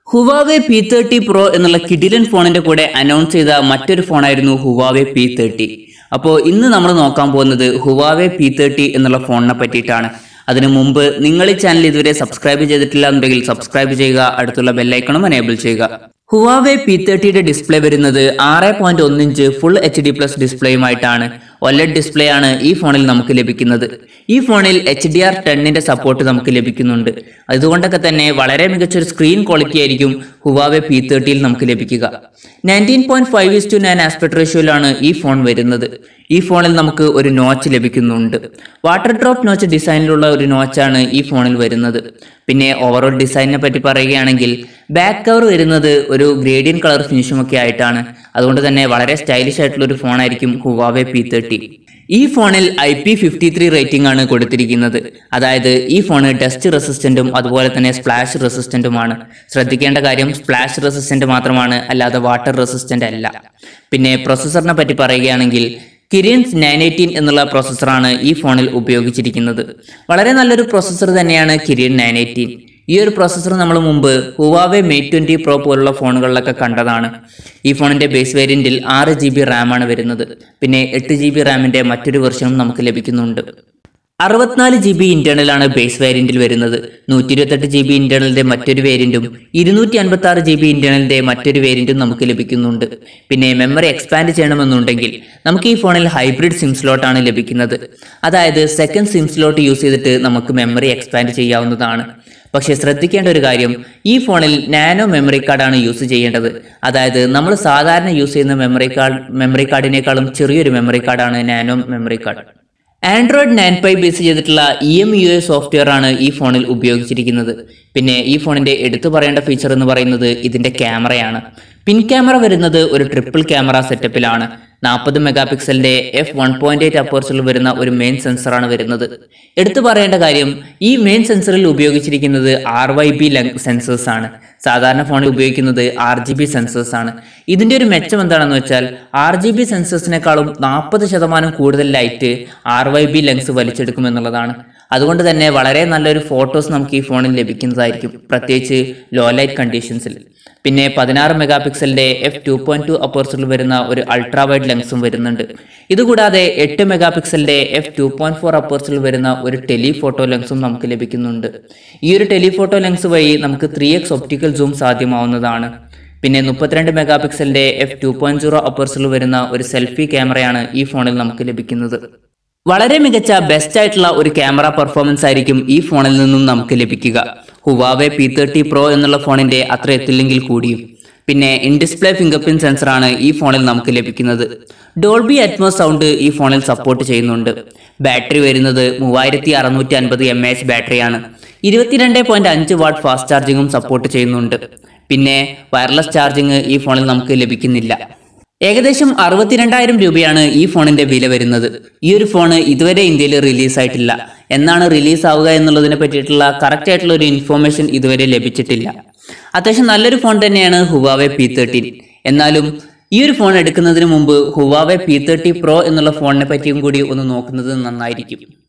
Huawei P thirty pro എന്നുള്ള കിഡിലൻ ഫോണിന്റെ കൂടെ അനൗൺസ് ചെയ്ത മറ്റൊരു ഫോണായിരുന്നു ഹുവാവെ പി തേർട്ടി അപ്പോൾ ഇന്ന് നമ്മൾ നോക്കാൻ പോകുന്നത് ഹുവാവെ പി തേർട്ടി എന്നുള്ള ഫോണിനെ പറ്റിയിട്ടാണ് അതിനു മുമ്പ് നിങ്ങൾ ഈ ചാനൽ ഇതുവരെ സബ്സ്ക്രൈബ് ചെയ്തിട്ടില്ല എന്നുണ്ടെങ്കിൽ സബ്സ്ക്രൈബ് ചെയ്യുക അടുത്തുള്ള ബെല്ലൈക്കണും എനേബിൾ ചെയ്യുക ഹുവാവെ പി തേർട്ടിയുടെ ഡിസ്പ്ലേ വരുന്നത് ആറ് പോയിന്റ് ഒന്ന് inch full H D plus ഡിസ്പ്ലേയുമായിട്ടാണ് ഒലഡ് ഡിസ്പ്ലേ ആണ് ഈ ഫോണിൽ നമുക്ക് ലഭിക്കുന്നത് ഈ ഫോണിൽ എച്ച് ഡി ആർ ടെന്നിന്റെ സപ്പോർട്ട് നമുക്ക് ലഭിക്കുന്നുണ്ട് അതുകൊണ്ടൊക്കെ തന്നെ വളരെ മികച്ചൊരു സ്ക്രീൻ ക്വാളിറ്റി ആയിരിക്കും ഹുവാവെ പി തേർട്ടിയിൽ നമുക്ക് ലഭിക്കുക nineteen point five is to nine aspect റേഷ്യോയിലാണ് ഈ ഫോൺ വരുന്നത് ഈ ഫോണിൽ നമുക്ക് ഒരു നോച്ച് ലഭിക്കുന്നുണ്ട് വാട്ടർ ഡ്രോപ്പ് നോച്ച് ഡിസൈനിലുള്ള ഒരു നോച്ചാണ് ഈ ഫോണിൽ വരുന്നത് പിന്നെ ഓവറോൾ ഡിസൈനിനെ പറ്റി പറയുകയാണെങ്കിൽ ബാക്ക് കവർ വരുന്നത് ഒരു ഗ്രേഡിയൻ കളർ ഫിനിഷും ഒക്കെ ആയിട്ടാണ് അതുകൊണ്ട് തന്നെ വളരെ സ്റ്റൈലിഷ് ആയിട്ടുള്ള ഒരു ഫോണായിരിക്കും ഹുവാവെ പി തേർട്ടി ഈ ഫോണിൽ I P fifty three rating ആണ് കൊടുത്തിരിക്കുന്നത് അതായത് ഈ ഫോൺ ഡസ്റ്റ് റെസിസ്റ്റന്റും അതുപോലെ തന്നെ സ്പ്ലാഷ് റെസിസ്റ്റന്റുമാണ് ശ്രദ്ധിക്കേണ്ട കാര്യം സ്പ്ലാഷ് റെസിസ്റ്റന്റ് മാത്രമാണ് അല്ലാതെ വാട്ടർ റെസിസ്റ്റന്റ് അല്ല പിന്നെ പ്രൊസസ്സറിനെ പറ്റി പറയുകയാണെങ്കിൽ കിരിയൻസ് നയൻ എയ്റ്റീൻ എന്നുള്ള പ്രോസസ്സറാണ് ഈ ഫോണിൽ ഉപയോഗിച്ചിരിക്കുന്നത് വളരെ നല്ലൊരു പ്രോസസ്സർ തന്നെയാണ് കിരിയൻ നയൻ എയ്റ്റീൻ ഈ ഒരു പ്രോസസ്സർ നമ്മൾ മുമ്പ് ഹുവാവെ മെയ്റ്റ് ട്വൻറ്റി പ്രോ പോലുള്ള ഫോണുകളിലൊക്കെ കണ്ടതാണ് ഈ ഫോണിന്റെ ബേസ് വേരിയന്റിൽ ആറ് ജി ബി റാമാണ് വരുന്നത് പിന്നെ എട്ട് ജി ബി റാമിന്റെ മറ്റൊരു വെർഷനും നമുക്ക് ലഭിക്കുന്നുണ്ട് അറുപത്തിനാല് ജി ബി ഇന്റേണലാണ് ബേസ് വേരിയന്റിൽ വരുന്നത് നൂറ്റി ഇരുപത്തെട്ട് ജി ബി ഇന്റേണലിന്റെ മറ്റൊരു വേരിയന്റും ഇരുന്നൂറ്റി അൻപത്തി ആറ് ജി ബി ഇന്റേണലിന്റെ മറ്റൊരു വേരിയന്റും നമുക്ക് ലഭിക്കുന്നുണ്ട് പിന്നെ മെമ്മറി എക്സ്പാൻഡ് ചെയ്യണമെന്നുണ്ടെങ്കിൽ നമുക്ക് ഈ ഫോണിൽ ഹൈബ്രിഡ് സിം സ്ലോട്ട് ആണ് ലഭിക്കുന്നത് അതായത് സെക്കൻഡ് സിം സ്ലോട്ട് യൂസ് ചെയ്തിട്ട് നമുക്ക് മെമ്മറി എക്സ്പാൻഡ് ചെയ്യാവുന്നതാണ് പക്ഷേ ശ്രദ്ധിക്കേണ്ട ഒരു കാര്യം ഈ ഫോണിൽ നാനോ മെമ്മറി കാർഡാണ് യൂസ് ചെയ്യേണ്ടത് അതായത് നമ്മൾ സാധാരണ യൂസ് ചെയ്യുന്ന മെമ്മറി കാർഡ് മെമ്മറി കാർഡിനേക്കാളും ചെറിയൊരു മെമ്മറി കാർഡാണ് nano memory card Android nine five base ചെയ്തിട്ടുള്ള E M U I software ആണ് ഈ ഫോണിൽ ഉപയോഗിച്ചിരിക്കുന്നത് പിന്നെ ഈ ഫോണിന്റെ എടുത്തു പറയേണ്ട ഫീച്ചർ എന്ന് പറയുന്നത് ഇതിന്റെ ക്യാമറയാണ് പിൻ ക്യാമറ വരുന്നത് ഒരു ട്രിപ്പിൾ ക്യാമറ സെറ്റപ്പിലാണ് നാൽപ്പത് മെഗാ പിക്സലിന്റെ എഫ് വൺ പോയിന്റ് എയ്റ്റ് അപ്പേഴ്സിൽ വരുന്ന ഒരു മെയിൻ സെൻസറാണ് വരുന്നത് എടുത്തു പറയേണ്ട കാര്യം ഈ മെയിൻ സെൻസറിൽ ഉപയോഗിച്ചിരിക്കുന്നത് ആർ വൈ ബി സെൻസേഴ്സ് ആണ് സാധാരണ ഫോണിൽ ഉപയോഗിക്കുന്നത് ആർ ജി ബി സെൻസേഴ്സ് ആണ് ഇതിന്റെ ഒരു മെച്ചം എന്താണെന്ന് വെച്ചാൽ ആർ ജി ബി സെൻസേഴ്സിനേക്കാളും നാൽപ്പത് ശതമാനം കൂടുതൽ light R Y B lens വലിച്ചെടുക്കും എന്നുള്ളതാണ് അതുകൊണ്ട് തന്നെ വളരെ നല്ലൊരു ഫോട്ടോസ് നമുക്ക് ഈ ഫോണിൽ ലഭിക്കുന്നതായിരിക്കും പ്രത്യേകിച്ച് ലോ ലൈറ്റ് കണ്ടീഷൻസിൽ പിന്നെ പതിനാറ് മെഗാ പിക്സലിന്റെ എഫ് ടു പോയിന്റ് ടു അപ്പേഴ്സിൽ വരുന്ന ഒരു അൾട്രാ വൈഡ് ലെൻസും വരുന്നുണ്ട് ഇതുകൂടാതെ എട്ട് മെഗാ പിക്സലിന്റെ എഫ് ടു പോയിന്റ് ഫോർ അപ്പേഴ്സിൽ വരുന്ന ഒരു ടെലിഫോട്ടോ ലെൻസും നമുക്ക് ലഭിക്കുന്നുണ്ട് ഈ ഒരു ടെലിഫോട്ടോ ലെൻസ് വഴി നമുക്ക് ത്രീ എക്സ് ഒപ്റ്റിക്കൽ സൂം സാധ്യമാവുന്നതാണ് പിന്നെ മുപ്പത്തിരണ്ട് മെഗാ പിക്സലിന്റെ എഫ് ടു പോയിന്റ് സീറോ അപ്പേഴ്സിൽ വരുന്ന ഒരു സെൽഫി ക്യാമറയാണ് ഈ ഫോണിൽ നമുക്ക് ലഭിക്കുന്നത് വളരെ മികച്ച ബെസ്റ്റ് ആയിട്ടുള്ള ഒരു ക്യാമറ പെർഫോമൻസ് ആയിരിക്കും ഈ ഫോണിൽ നിന്നും നമുക്ക് ലഭിക്കുക ഹുവാവെ പി തേർട്ടി പ്രോ എന്നുള്ള ഫോണിന്റെ അത്ര എത്തില്ലെങ്കിൽ കൂടിയും പിന്നെ ഇൻ ഡിസ്പ്ലേ ഫിംഗർ പ്രിന്റ് സെൻസറാണ് ഈ ഫോണിൽ നമുക്ക് ലഭിക്കുന്നത് ഡോൾബി അറ്റ്മോസ് സൗണ്ട് ഈ ഫോണിൽ സപ്പോർട്ട് ചെയ്യുന്നുണ്ട് ബാറ്ററി വരുന്നത് മൂവായിരത്തി അറുന്നൂറ്റി അൻപത് എം എച്ച് ബാറ്ററിയാണ് ഇരുപത്തിരണ്ട് പോയിന്റ് അഞ്ച് വാട്ട് ഫാസ്റ്റ് ചാർജിങ്ങും സപ്പോർട്ട് ചെയ്യുന്നുണ്ട് പിന്നെ വയർലെസ് ചാർജിങ് ഈ ഫോണിൽ നമുക്ക് ലഭിക്കുന്നില്ല ഏകദേശം അറുപത്തിരണ്ടായിരം രൂപയാണ് ഈ ഫോണിന്റെ വില വരുന്നത് ഈ ഒരു ഫോൺ ഇതുവരെ ഇന്ത്യയിൽ റിലീസ് ആയിട്ടില്ല എന്നാണ് റിലീസ് ആവുക എന്നുള്ളതിനെ പറ്റിയിട്ടുള്ള കറക്റ്റ് ആയിട്ടുള്ള ഒരു ഇൻഫോർമേഷൻ ഇതുവരെ ലഭിച്ചിട്ടില്ല അത്യാവശ്യം നല്ലൊരു ഫോൺ തന്നെയാണ് ഹുവാവെ പി തേർട്ടീൻ എന്നാലും ഈ ഒരു ഫോൺ എടുക്കുന്നതിന് മുമ്പ് ഹുവാവെ പി തേർട്ടി പ്രോ എന്നുള്ള ഫോണിനെ പറ്റിയും കൂടി ഒന്ന് നോക്കുന്നത് നന്നായിരിക്കും